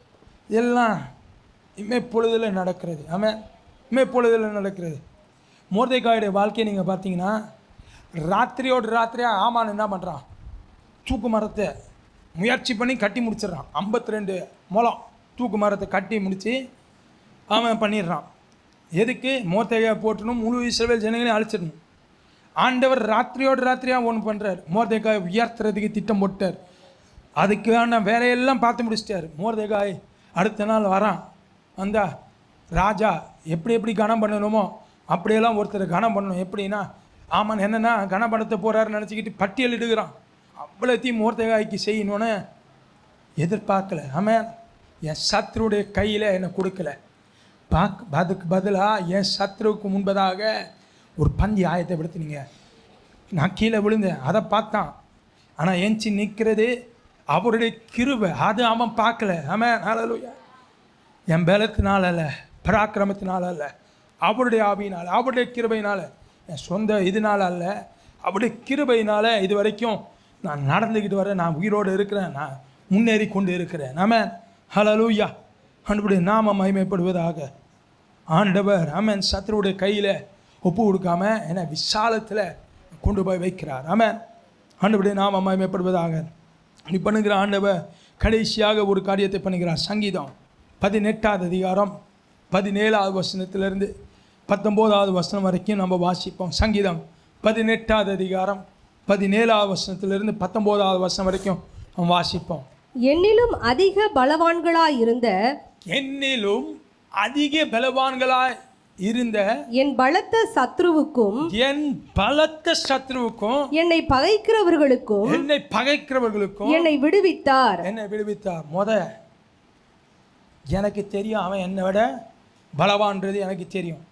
எல்லாம் இமைப்பொழுதில் நடக்கிறது ஆமாம் இமைப்பொழுதில் நடக்கிறது மோர்தைக்காயுடைய வாழ்க்கையை நீங்கள் பார்த்தீங்கன்னா ராத்திரியோடு ராத்திரியாக ஆமான் என்ன பண்ணுறான் தூக்கு மரத்தை முயற்சி பண்ணி கட்டி முடிச்சிடுறான் ஐம்பத்தி ரெண்டு முளம் தூக்கு மரத்தை கட்டி முடித்து அவன் பண்ணிடுறான் எதுக்கு மோத்தையை போட்டணும் முழு இஸ்ரவேல் ஜனங்களையும் அழிச்சிடணும் ஆண்டவர் ராத்திரியோடு ராத்திரியாக ஒன்று பண்ணுறார் மோர்தேகாய் உயர்த்துறதுக்கு திட்டம் போட்டார் அதுக்கான வேலையெல்லாம் பார்த்து முடிச்சிட்டார் மோர்தேகாய் அடுத்த நாள் வரான் வந்தா ராஜா எப்படி எப்படி கனம் பண்ணணுமோ அப்படியெல்லாம் ஒருத்தர் கனம் பண்ணணும் எப்படின்னா ஆமாம் என்னென்னா கனப்படுத்த போகிறாருன்னு நினச்சிக்கிட்டு பட்டியல் இடுகிறான் அவ்வளோத்தையும் மோர்தேகாய்க்கு செய்யணுன்னு எதிர்பார்க்கல ஆமாம் என் சத்ருடைய கையில் என்னை கொடுக்கல பாக் அதுக்கு பதிலாக என் சத்ருவுக்கு முன்பதாக ஒரு பந்தி ஆயத்தைப்படுத்தினீங்க நான் கீழே விழுந்தேன் அதை பார்த்தான் ஆனால் எஞ்சி நிற்கிறது அவருடைய கிருபை அது அவன் பார்க்கல ஆமாம் ஹalleluya என் பலத்தினால அல்ல பராக்கிரமத்தினால அல்ல அவருடைய ஆவியினால் அவருடைய கிருபையினால் என் சொந்த இதனால அல்ல அவருடைய கிருபையினால் இது வரைக்கும் நான் நடந்துக்கிட்டு வரேன் நான் உயிரோடு இருக்கிறேன் நான் முன்னேறி கொண்டு இருக்கிறேன் நாம ஹலலூயா ஆண்டவருடைய நாம மகிமைப்படுவதாக ஆண்டவர் ஆமென் சத்ருடைய கையில் ஒப்பு கொடுக்காம என்னை விசாலத்தில் கொண்டு போய் வைக்கிறார் ஆமென் ஆண்டவருடைய நாம மகிமைப்படுவதாக நீ பண்ணுகிற ஆண்டவர் கடைசியாக ஒரு காரியத்தை பண்ணுகிறார் சங்கீதம் பதினெட்டாவது அதிகாரம் பதினேழாவது வசனத்திலிருந்து பத்தொம்போதாவது வசனம் வரைக்கும் நம்ம வாசிப்போம் சங்கீதம் பதினெட்டாவது அதிகாரம் பதினேழாவது வசனத்திலிருந்து பத்தொம்போதாவது வசனம் வரைக்கும் நம்ம வாசிப்போம் என்னிலும் அதிக பலவான்களாய் இருந்த என்னிலும் அதிக பலவான்களாய் இருந்த என் பலத்த சத்ருவுக்கும் என் பலத்த சத்ருவுக்கும் என்னை பகைக்கிறவர்களுக்கும் என்னை பகைக்கிறவர்களுக்கும் என்னை விடுவித்தார் என்னை விடுவித்தார் முத எனக்கு தெரியும் அவன் என்னை விட பலவான்றது எனக்கு தெரியும்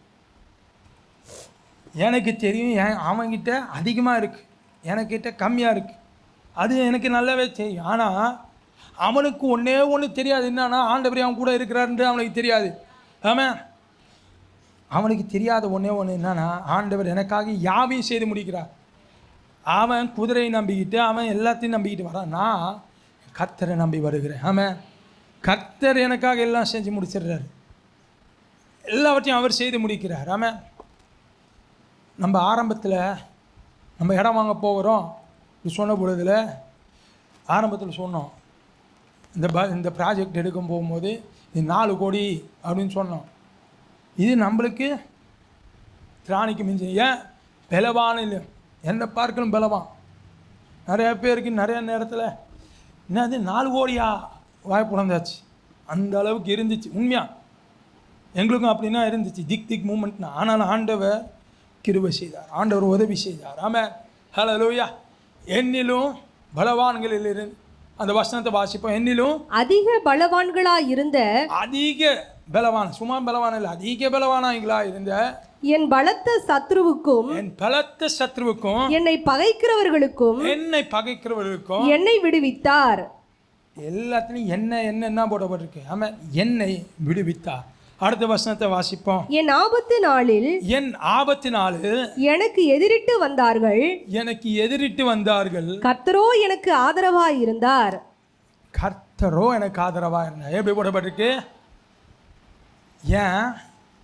எனக்கு தெரியும் என் அவன்கிட்ட அதிகமாக இருக்குது எனக்கிட்ட கம்மியாக இருக்குது அது எனக்கு நல்லாவே தெரியும் ஆனால் அவனுக்கு ஒன்றே ஒன்று தெரியாது என்னன்னா ஆண்டவரே அவன் கூட இருக்கிறாருன்றது அவனுக்கு தெரியாது ஆமாம் அவனுக்கு தெரியாத ஒன்றே ஒன்று என்னன்னா ஆண்டவர் எனக்காக யாவையும் செய்து முடிக்கிறார் அவன் குதிரையை நம்பிக்கிட்டு அவன் எல்லாத்தையும் நம்பிக்கிட்டு வரான் நான் கர்த்தரை நம்பி வருகிறேன் ஆமாம் கர்த்தர் எனக்காக எல்லாம் செஞ்சு முடிச்சிடுறாரு எல்லாவற்றையும் அவர் செய்து முடிக்கிறார் ஆமாம் நம்ம ஆரம்பத்தில் நம்ம இடம் வாங்க போகிறோம் இப்படி சொன்ன பொழுதுல ஆரம்பத்தில் சொன்னோம் இந்த ப இந்த ப்ராஜெக்ட் எடுக்கும் போகும்போது இது நாலு கோடி அப்படின்னு சொன்னோம் இது நம்மளுக்கு திராணிக்கு மிஞ்சி ஏன் பலவான் இல்லை என்னை பார்க்கணும் பலவான் நிறைய பேருக்கு நிறைய நேரத்தில் என்னது நாலு கோடியா வாய்ப்பு உணர்ந்தாச்சு அந்த அளவுக்கு இருந்துச்சு உண்மையா எங்களுக்கும் அப்படின்னா இருந்துச்சு திக் திக் மூமெண்ட்னா ஆனாலும் ஆண்டவர் கிருபை செய்தார் ஆண்டவர் உதவி செய்தார் ஆமாம் ஹலோ லூயா என்னிலும் பலவான்களில் இருந்து அந்த வசனத்தை வாசிப்போம் என்னிலும் அதிக பலவான்களாய் இருந்த அதிக பலவான் சும்மா பலவான் இல்லை அதிக பலவானாங்களா இருந்த என் பலத்த சத்ருவுக்கும் என் பலத்த சத்ருவுக்கும் என்னை பகைக்கிறவர்களுக்கும் என்னை பகைக்கிறவர்களுக்கும் என்னை விடுவித்தார் எல்லாத்துலையும் என்ன என்ன போடப்பட்டிருக்கு ஆமாம் என்னை விடுவித்தார் அடுத்த வசனத்தை வாசிப்போம் என் ஆபத்து நாளில் என் ஆபத்தினாலு எனக்கு எதிரிட்டு வந்தார்கள் எனக்கு எதிரிட்டு வந்தார்கள் கர்த்தரோ எனக்கு ஆதரவாய் இருந்தார் கர்த்தரோ எனக்கு ஆதரவாக இருந்தார் எப்படி போடப்பட்டிருக்கு ஏன்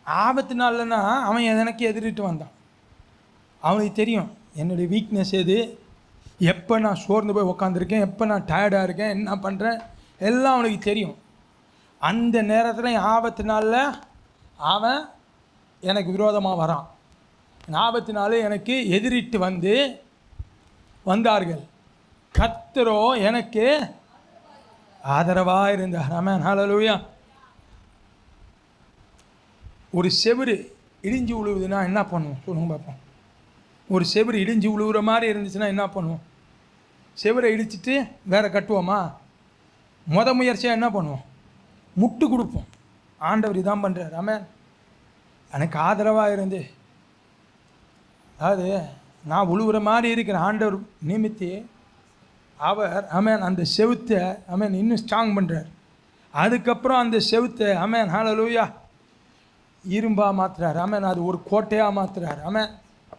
ஆபத்து நாள்லன்னா அவன் எனக்கு எதிரிட்டு வந்தான் அவனுக்கு தெரியும் என்னுடைய வீக்னஸ் எது எப்போ நான் சோர்ந்து போய் உக்காந்துருக்கேன் எப்போ நான் டயர்டாக இருக்கேன் என்ன பண்ணுறேன் எல்லாம் அவனுக்கு தெரியும் அந்த நேரத்தில் என் ஆபத்து நாளில் அவன் எனக்கு விரோதமாக வரான் என் ஆபத்து நாள் எனக்கு எதிரிட்டு வந்து வந்தார்கள் கத்தரோ எனக்கு ஆதரவாக இருந்தார் ஆமென் ஹalleluya ஒரு செவுரு இடிஞ்சு விழுவுதுன்னா என்ன பண்ணுவோம் சொல்லுங்க பார்ப்போம் ஒரு செவுரு இடிஞ்சு விழுவுற மாதிரி இருந்துச்சுன்னா என்ன பண்ணுவோம் செவுரை இடிச்சிட்டு வேற கட்டுவோமா முத முயற்சியாக என்ன பண்ணுவோம் முட்டு கொடுப்போம் ஆண்டவர் இதான் பண்ணுறார் ஆமென் எனக்கு ஆதரவாக இருந்து அதாவது நான் உழுவுற மாதிரி இருக்கிற ஆண்டவர் நிமித்தி அவர் அமேன் அந்த செவுத்தை அமேன் இன்னும் ஸ்ட்ராங் பண்ணுறார் அதுக்கப்புறம் அந்த செவுத்தை அமேன் ஹalleluya இரும்பா மாத்துறாரு அமேன் அது ஒரு கோட்டையாக மாத்துறாரு அமேன்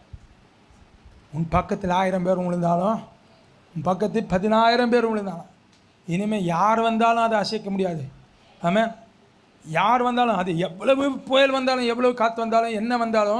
உன் பக்கத்தில் ஆயிரம் பேர் விழுந்தாலும் உன் பக்கத்தில் பதினாயிரம் பேர் விழுந்தாலும் இனிமேல் யார் வந்தாலும் அதை அசைக்க முடியாது ஆமென் யார் வந்தாலும் அது எவ்வளவு புயல் வந்தாலும் எவ்வளவு காற்று வந்தாலும் என்ன வந்தாலும்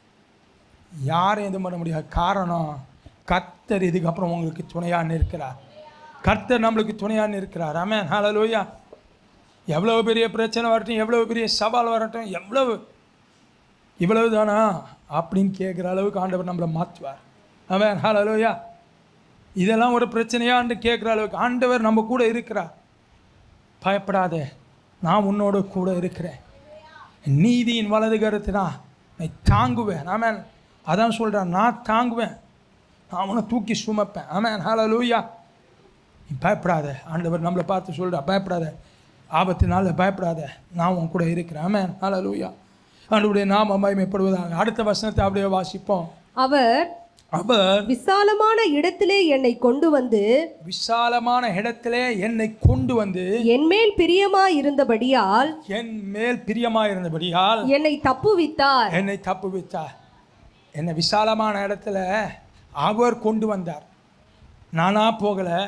யாரும் எதுவும் பண்ண முடியாது காரணம் கர்த்தர் இதுக்கப்புறம் உங்களுக்கு துணையாக இருக்கிறார் கர்த்தர் நம்மளுக்கு துணையாக இருக்கிறார் ஆமென் ஹalleluya எவ்வளவு பெரிய பிரச்சனை வரட்டும் எவ்வளவு பெரிய சவால் வரட்டும் எவ்வளவு இவ்வளவு தானா அப்படின்னு கேட்குற அளவுக்கு ஆண்டவர் நம்மளை மாற்றுவார் அவன் ஹalleluya இதெல்லாம் ஒரு பிரச்சனையான்னு கேட்குற அளவுக்கு ஆண்டவர் நம்ம கூட இருக்கிறார் பயப்படாதே நான் உன்னோட கூட இருக்கிறேன் நீதியின் வலது கருத்துனா நான் தாங்குவேன் ஆமென் அதான் சொல்கிறேன் நான் தாங்குவேன் நான் அவனை தூக்கி சுமப்பேன் ஆமென் ஹalleluya நீ பயப்படாத ஆண்டவர் நம்மளை பார்த்து சொல்கிறா பயப்படாத ஆபத்தினால பயப்படாத நான் உன் கூட இருக்கிறேன் ஆமென் ஹalleluya ஆண்டவருடைய நாம மகிமைப்படுவதாக அடுத்த வசனத்தை அப்படியே வாசிப்போம் அவர் அவர் விசாலமான இடத்திலே என்னை கொண்டு வந்து விசாலமான இடத்திலே என்னை கொண்டு வந்து என்மேல் பிரியமாய் இருந்தபடியால் என் மேல் பிரியமாக இருந்தபடியால் என்னை தப்புவித்தார் என்னை தப்புவித்தார் என்னை விசாலமான இடத்துல அவர் கொண்டு வந்தார் நானா போகலை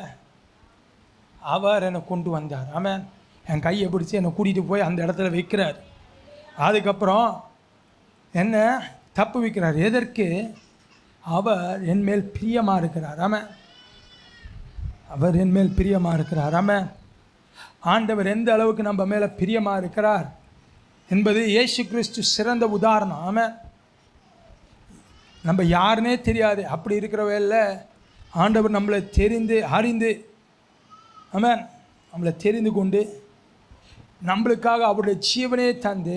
அவர் என்னை கொண்டு வந்தார் ஆமென் என் கையை பிடிச்சி என்னை கூட்டிகிட்டு போய் அந்த இடத்துல வைக்கிறார் அதுக்கப்புறம் என்ன தப்பு வைக்கிறார் எதற்கு அவர் என் மேல் பிரியமாக இருக்கிறார் ஆமென் அவர் என் மேல் பிரியமாக இருக்கிறார் ஆமென் ஆண்டவர் எந்த அளவுக்கு நம்ம மேலே பிரியமாக இருக்கிறார் என்பது இயேசு கிறிஸ்து சிறந்த உதாரணம் ஆமென் நம்ம யாருனே தெரியாது அப்படி இருக்கிற வேலை ஆண்டவர் நம்மளை தெரிந்து அறிந்து ஆமென் நம்மளை தெரிந்து கொண்டு நம்மளுக்காக அவருடைய ஜீவனே தந்து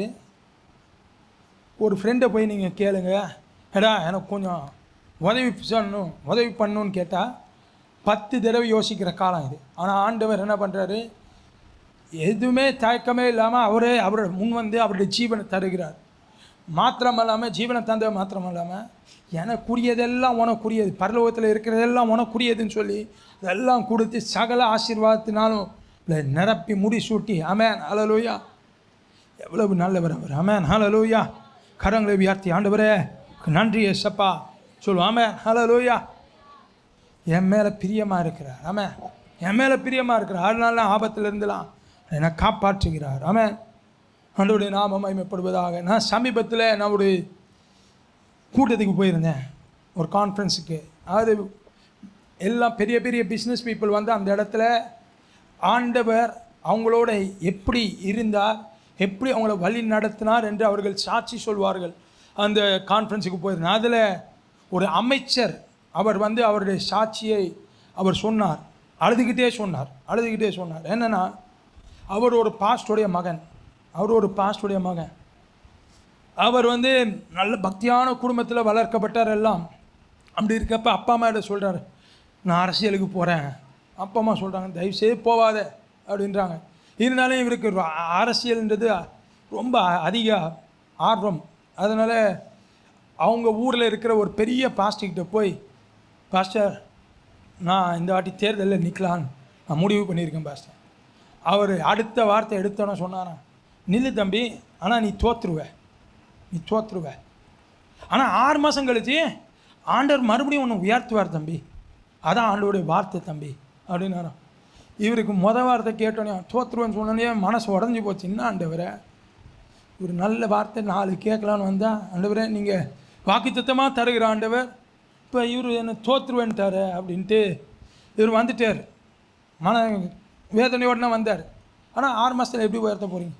ஒரு ஃப்ரெண்டை போய் நீங்கள் கேளுங்க எடா எனக்கு கொஞ்சம் உதவி சொல்லணும் உதவி பண்ணணும்னு கேட்டால் பத்து தடவை யோசிக்கிற காலம் இது ஆனால் ஆண்டவர் என்ன பண்ணுறாரு எதுவுமே தயக்கமே இல்லாமல் அவரே அவர் முன் வந்து அவருடைய ஜீவனை தருகிறார் மாத்திரம் இல்லாமல் ஜீவனை தந்த மாத்திரம் இல்லாமல் எனக்குரியதெல்லாம் உனக்குரியது பரலோகத்தில் இருக்கிறதெல்லாம் உனக்குரியதுன்னு சொல்லி அதெல்லாம் கொடுத்து சகல ஆசீர்வாதத்தினாலும் இவளை நிரப்பி முடி சூட்டி அமேன் ஹalleluya எவ்வளவு நல்லவர் அவர் அமேன் ஹalleluya கரங்களை உயர்த்தி ஆண்டவரே நன்றி ஏசப்பா சொல்லுவோம் ஆமேன் ஹalleluya என் மேலே பிரியமாக இருக்கிறார் ஆமென் என் மேலே பிரியமாக இருக்கிறார் அதனால ஆபத்தில் இருந்தலாம் என்னை காப்பாற்றுகிறார் ஆமென் ஆண்டவருடைய நாம மகிமைப்படுவதாக நான் சமீபத்தில் நான் ஒரு கூட்டத்துக்கு போயிருந்தேன் ஒரு கான்ஃபரன்ஸுக்கு அதாவது எல்லாம் பெரிய பெரிய பிஸ்னஸ் பீப்புள் வந்து அந்த இடத்துல ஆண்டவர் அவங்களோட எப்படி இருந்தார் எப்படி அவங்கள வழி நடத்தினார் என்று அவர்கள் சாட்சி சொல்வார்கள் அந்த கான்ஃபரன்ஸுக்கு போயிருந்தேன் அதில் ஒரு அமைச்சர் அவர் வந்து அவருடைய சாட்சியை அவர் சொன்னார் அழுதுகிட்டே சொன்னார் அழுதுகிட்டே சொன்னார் என்னென்னா அவர் ஒரு பாஸ்டுடைய மகன் அவர் ஒரு பாஸ்டுடைய மகன் அவர் வந்து நல்ல பக்தியான குடும்பத்தில் வளர்க்கப்பட்டார் எல்லாம் அப்படி இருக்கப்ப அப்பா அம்மா கிட்ட சொல்கிறாரு நான் அரசியலுக்கு போகிறேன் அப்பா அம்மா சொல்கிறாங்க தயவுசெய்து போவாத அப்படின்றாங்க இருந்தாலும் இவருக்கு ஒரு அரசியல்ன்றது ரொம்ப அதிக ஆர்வம் அதனால் அவங்க ஊரில் இருக்கிற ஒரு பெரிய பாஸ்டர்கிட்ட போய் பாஸ்டர் நான் இந்த வாட்டி தேர்தலில் நிற்கலான்னு நான் முடிவு பண்ணியிருக்கேன் பாஸ்டர் அவர் அடுத்த வார்த்தை எடுத்தோன்னே சொன்னாராம் நில்லு தம்பி ஆனால் நீ தோத்துருவ நீ தோத்துருவ ஆனால் ஆறு மாதம் கழிச்சு ஆண்டவர் மறுபடியும் ஒன்று உயர்த்துவார் தம்பி அதான் ஆண்டவருடைய வார்த்தை தம்பி அப்படின்னாராம் இவருக்கு முத வார்த்தை கேட்டோன்னே தோத்துருவேன்னு சொன்னோன்னே மனசு உடஞ்சி போச்சு என்ன ஆண்டவரை ஒரு நல்ல வார்த்தை நாலு கேட்கலான்னு வந்தால் ஆண்டவரே நீங்கள் வாக்குத்தத்தமாக தருகிற ஆண்டவர் இப்போ இவர் என்ன தோற்றுருவேன்ட்டாரு அப்படின்ட்டு இவர் வந்துட்டார் மன வேதனையோடனே வந்தார் ஆனால் ஆறு மாதத்தில் எப்படி உயர்த்த போகிறீங்க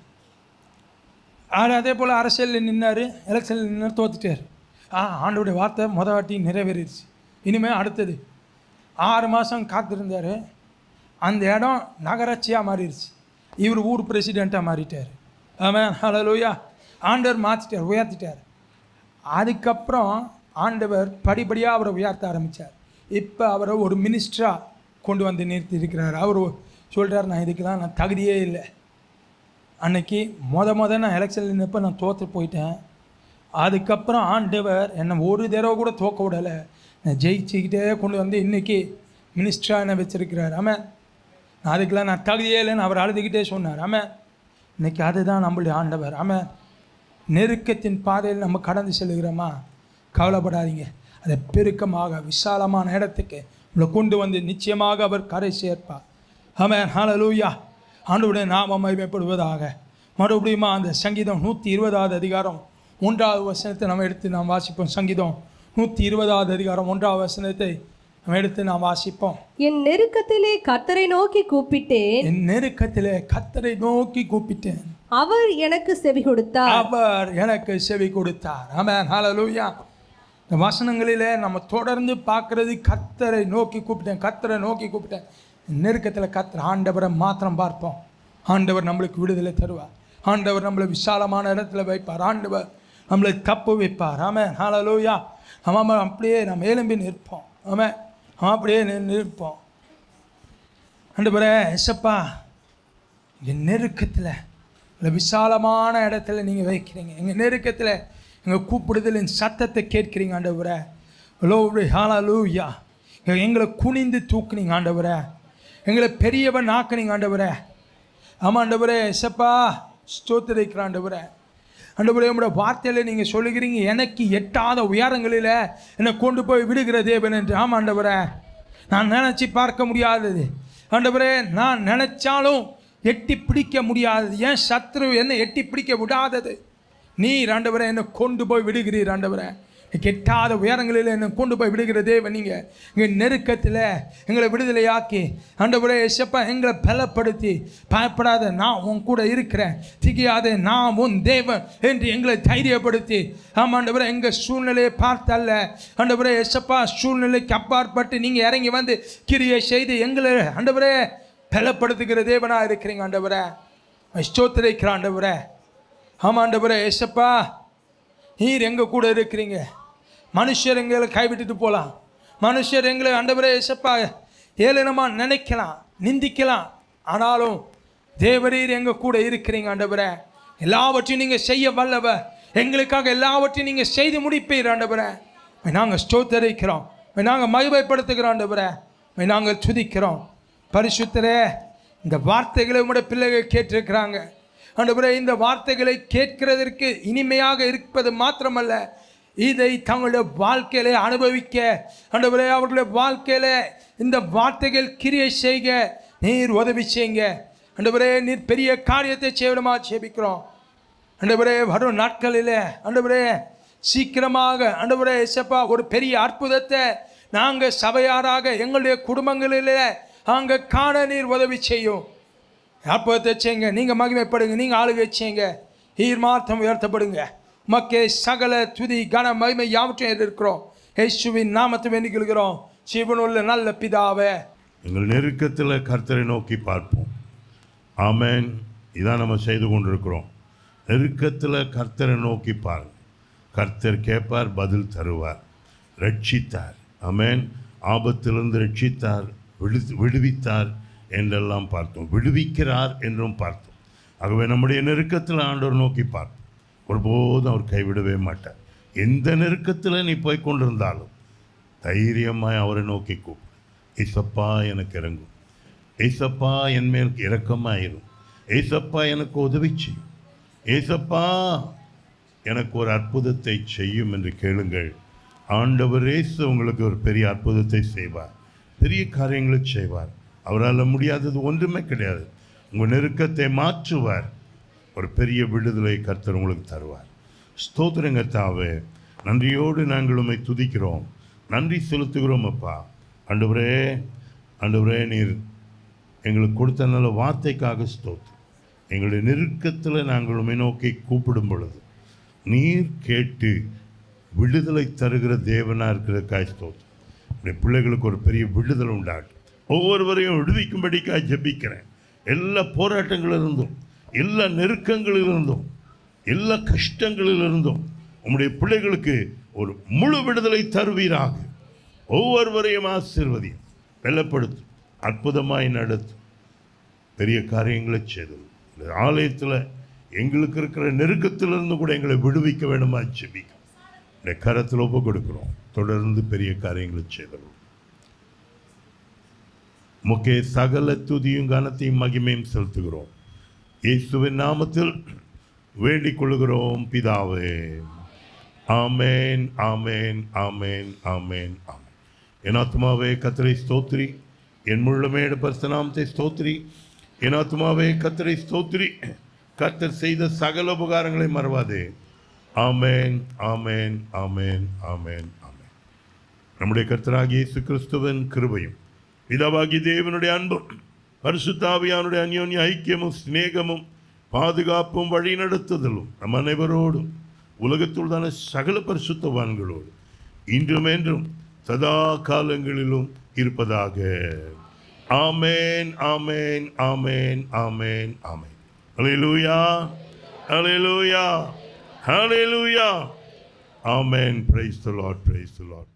அவர் அதே போல் அரசியலில் நின்னார் எலெக்ஷனில் நின்று தோத்துட்டார் ஆ ஆண்டோடைய வார்த்தை முத வாட்டி நிறைவேறிடுச்சு இனிமேல் அடுத்தது ஆறு மாதம் காத்திருந்தார் அந்த இடம் நகராட்சியாக மாறிடுச்சு இவர் ஊர் பிரசிடெண்ட்டாக மாறிட்டார் ஆமாம் ஹலலூயா ஆண்டவர் மாற்றிட்டார் உயர்த்திட்டார் அதுக்கப்புறம் ஆண்டவர் படிப்படியாக அவரை உயர்த்த ஆரம்பித்தார் இப்போ அவரை ஒரு மினிஸ்டராக கொண்டு வந்து நிறுத்தி இருக்கிறார் அவர் சொல்கிறார் நான் இதுக்கெல்லாம் நான் தகுதியே இல்லை அன்னைக்கு மொத மொத நான் எலெக்ஷனில் நின்றப்ப நான் தோற்று போயிட்டேன் அதுக்கப்புறம் ஆண்டவர் என்னை ஒரு தடவை கூட தோக்க விடலை நான் ஜெயிச்சுக்கிட்டே கொண்டு வந்து இன்றைக்கி மினிஸ்டராக என்னை வச்சிருக்கிறார் ஆமாம் நான் அதுக்கெல்லாம் நான் தகுதியே இல்லைன்னு அவர் அழுதுகிட்டே சொன்னார் ஆமாம் இன்னைக்கு அதுதான் நம்மளுடைய ஆண்டவர் ஆமாம் நெருக்கத்தின் பாதையில் நம்ம கடந்து செல்கிறோமா கவலைப்படாதீங்க அதை பெருக்கமாக விசாலமான இடத்துக்கு உங்களை கொண்டு வந்து நிச்சயமாக அவர் கரை சேர்ப்பார் ஆமென் ஹalleluya ஆண்டவருடைய நாமம் மகிமைப்படுவதாக மறுபடியும் அந்த சங்கீதம் நூற்றி இருபதாவது அதிகாரம் ஒன்றாவது வசனத்தை நம்ம எடுத்து நாம் வாசிப்போம் சங்கீதம் நூற்றி இருபதாவது அதிகாரம் ஒன்றாவது வசனத்தை நம்ம எடுத்து நாம் வாசிப்போம் என் நெருக்கத்திலே கர்த்தரை நோக்கி கூப்பிட்டேன் என் நெருக்கத்திலே கத்தரை நோக்கி கூப்பிட்டேன் அவர் எனக்கு செவி கொடுத்தார் அவர் எனக்கு செவி கொடுத்தார் ஆமென் ஹalleluya இந்த வசனங்களிலே நம்ம தொடர்ந்து பார்க்கறது கத்தரை நோக்கி கூப்பிட்டேன் கத்தரை நோக்கி கூப்பிட்டேன் நெருக்கத்தில் கத்தர் ஆண்டவரை மாத்திரம் பார்ப்போம் ஆண்டவர் நம்மளுக்கு விடுதலை தருவார் ஆண்டவர் நம்மளை விசாலமான இடத்துல வைப்பார் ஆண்டவர் நம்மளை தப்பு வைப்பார் ஆமென் ஹalleluya ஆமாம் அப்படியே நம்ம எலும்பி நிற்போம் ஆமாம் அப்படியே நின்று நிற்போம் ஆண்டவரே எசப்பா என் நெருக்கத்தில் இல்லை விசாலமான இடத்துல நீங்கள் வைக்கிறீங்க எங்கள் நெருக்கத்தில் எங்கள் கூப்பிடுதலின் சத்தத்தை கேட்குறீங்க ஆண்டவரே லோவ்ரி ஹாலா லூயா எங்களை குனிந்து தூக்குனீங்க ஆண்டவரே எங்களை பெரியவன் ஆக்குனீங்க ஆண்டவரே ஆமாம் ஆண்டவரே எசப்பா ஸ்தோத்திரிக்கிற ஆண்டவரே ஆண்டவரே உங்களோட வார்த்தையில் நீங்கள் சொல்லுகிறீங்க எனக்கு எட்டாத உயரங்களில் என்னை கொண்டு போய் விடுகிற தேவன் என்று ஆமாம் ஆண்டவரே நான் நினச்சி பார்க்க முடியாதது ஆண்டவரே நான் நினைச்சாலும் எட்டி பிடிக்க முடியாதது ஏன் சத்ரு என்னை எட்டி பிடிக்க விடாதது நீர் ஆண்டவரே என்னை கொண்டு போய் விடுகிறீர் ஆண்டவரே கெட்டாத உயரங்களில் என்னை கொண்டு போய் விடுகிற தேவன் நீங்கள் எங்கள் நெருக்கத்தில் எங்களை விடுதலையாக்கி ஆண்டவரே எசப்பா எங்களை பலப்படுத்தி பயப்படாத நான் உன் கூட இருக்கிறேன் திகையாத நான் உன் தேவன் என்று எங்களை தைரியப்படுத்தி ஆமாம் ஆண்டவரே எங்கள் சூழ்நிலையை பார்த்தல்ல ஆண்டவரே எசப்பா சூழ்நிலைக்கு அப்பாற்பட்டு நீங்கள் இறங்கி வந்து கிரியை செய்து எங்களை ஆண்டவரே பலப்படுத்துகிற தேவனாக இருக்கிறீங்க ஆண்டவரே ஸ்தோத்திரிக்கிற ஆண்டவரே ஆமாம் ஆண்டவரே ஏசப்பா நீர் எங்கள் கூட இருக்கிறீங்க மனுஷர் எங்களை கைவிட்டுட்டு போகலாம் மனுஷர் எங்களை ஆண்டவரே ஏசப்பா ஏளனமாக நினைக்கலாம் நிந்திக்கலாம் ஆனாலும் தேவரீர் எங்கள் கூட இருக்கிறீங்க ஆண்டவரே எல்லாவற்றையும் நீங்கள் செய்ய வல்லவ எங்களுக்காக எல்லாவற்றையும் நீங்கள் செய்து முடிப்பீர் ஆண்டவரே நாங்கள் ஸ்தோத்தரிக்கிறோம் நாங்கள் மகிமைப்படுத்துகிறோம் ஆண்டவரே நாங்கள் துதிக்கிறோம் பரிசுத்தரே இந்த வார்த்தைகளை உங்களுடைய பிள்ளைகள் கேட்டிருக்கிறாங்க ஆண்டவரே இந்த வார்த்தைகளை கேட்கிறதற்கு இனிமையாக இருப்பது மாத்திரமல்ல இதை தங்களுடைய வாழ்க்கையில அனுபவிக்க ஆண்டவரே அவர்களுடைய வாழ்க்கையில இந்த வார்த்தைகள் கிரியை செய்க நீர் உதவி செய்யுங்க ஆண்டவரே நீர் பெரிய காரியத்தை செய்யணுமா ஜெபிக்கிறோம் ஆண்டவரே வரும் நாட்களில் ஆண்டவரே சீக்கிரமாக ஆண்டவரே இசப்பா ஒரு பெரிய அற்புதத்தை நாங்கள் சபையாராக எங்களுடைய குடும்பங்களில் நாங்கள் காண நீர் உதவி செய்யும் அற்புதத்தை செய்யுங்க நீங்கள் மகிமைப்படுங்க நீங்கள் ஆளுகை செய்யுங்க ஈர் மார்த்தம் உயர்த்தப்படுங்க மக்கே சகல துதி கன மகிமை யாவற்றையும் இருக்கிறோம் இயேசுவின் நாமத்தை வேண்டிக்கொள்கிறோம் சிவனுள்ள நல்ல பிதாவே எங்கள் நெருக்கத்தில் கர்த்தரை நோக்கி பார்ப்போம் ஆமென் இதான் நம்ம செய்து கொண்டிருக்கிறோம் நெருக்கத்தில் கர்த்தரை நோக்கி பாருங்க கர்த்தர் கேட்பார் பதில் தருவார் ரட்சித்தார் ஆமென் ஆபத்திலிருந்து ரட்சித்தார் விடு விடுவித்தார் என்றெல்லாம் பார்த்தோம் விடுவிக்கிறார் என்றும் பார்த்தோம் ஆகவே நம்முடைய நெருக்கத்தில் ஆண்டவர் நோக்கி பார்ப்போம் ஒருபோதும் அவர் கைவிடவே மாட்டார் எந்த நெருக்கத்தில் நீ போய் கொண்டிருந்தாலும் தைரியமாய் அவரை நோக்கி கூப்பிடு ஏசப்பா எனக்கு இறங்கும் ஏசப்பா என் மேல் இரக்கமாயிரும் ஏசப்பா எனக்கு உதவி செய்யும் ஏசப்பா எனக்கு ஒரு அற்புதத்தை செய்யும் என்று கேளுங்கள் ஆண்டவர் இயேசு உங்களுக்கு ஒரு பெரிய அற்புதத்தை செய்வார் பெரிய காரியங்களை செய்வார் அவரால் முடியாதது ஒன்றுமே கிடையாது உங்கள் நெருக்கத்தை மாற்றுவார் ஒரு பெரிய விடுதலை கர்த்தர் உங்களுக்கு தருவார் ஸ்தோத்திரங்க தாவே நன்றியோடு நாங்கள் உம்மை துதிக்கிறோம் நன்றி செலுத்துகிறோம் அப்பா ஆண்டவரே ஆண்டவரே நீர் எங்களுக்கு கொடுத்த நல்ல வார்த்தைக்காக ஸ்தோத்திரம் எங்களுடைய நெருக்கத்தில் நாங்கள் உம்மை நோக்கி கூப்பிடும் பொழுது நீர் கேட்டு விடுதலை தருகிற தேவனாக இருக்கிறதுக்காய் ஸ்தோத்திரம் உடைய பிள்ளைகளுக்கு ஒரு பெரிய விடுதலை உண்டாகட்டும் ஒவ்வொருவரையும் விடுவிக்கும்படிக்காய் ஜெபிக்கிறேன் எல்லா போராட்டங்களிலிருந்தும் எல்லா நெருக்கங்களிலிருந்தும் எல்லா கஷ்டங்களிலிருந்தும் உம்முடைய பிள்ளைகளுக்கு ஒரு முழு விடுதலை தருவீராக ஒவ்வொருவரையும் ஆசீர்வதியும் வெள்ளப்படுத்தும் அற்புதமாய் நடத்தும் பெரிய காரியங்களை செய்தது இந்த ஆலயத்தில் எங்களுக்கு இருக்கிற நெருக்கத்திலிருந்து கூட எங்களை விடுவிக்க வேண்டுமா ஜெபிக்கும் இந்த கரத்தில் ஒப்பு கொடுக்கிறோம் தொடர்ந்து பெரிய காரியங்களை செய்தது முக்கே சகல துதியும் கனத்தையும் மகிமையும் செலுத்துகிறோம் இயேசுவின் நாமத்தில் வேண்டிக் கொள்கிறோம் பிதாவே ஆமேன் ஆமேன் ஆமேன் ஆமேன் ஆமேன் என் ஆத்மாவே கத்தரை ஸ்தோத்ரி என் முழுமையோட பரிசனாமத்தை ஸ்தோத்ரி என் ஆத்மாவே கத்தரை ஸ்தோத்ரி கத்தர் செய்த சகல உபகாரங்களை மறவாதே ஆமேன் ஆமேன் ஆமேன் ஆமேன் ஆமேன் நம்முடைய கர்த்தராகிய இயேசு கிறிஸ்துவின் கிருபையும் பிதாவாகிய தேவனுடைய அன்பும் பரிசுத்தாவியானுடைய அந்யோன்ய ஐக்கியமும் சிநேகமும் பாதுகாப்பும் வழிநடத்துதலும் நம் அனைவரோடும் உலகத்துள் தான சகல பரிசுத்தவான்களோடு இன்றும் என்றும் சதா காலங்களிலும் இருப்பதாக ஆமேன் ஆமேன் ஆமேன் ஆமேன் ஆமேன் ஹalleluya ஹalleluya ஹalleluya ஆமேன் praise the lord praise the lord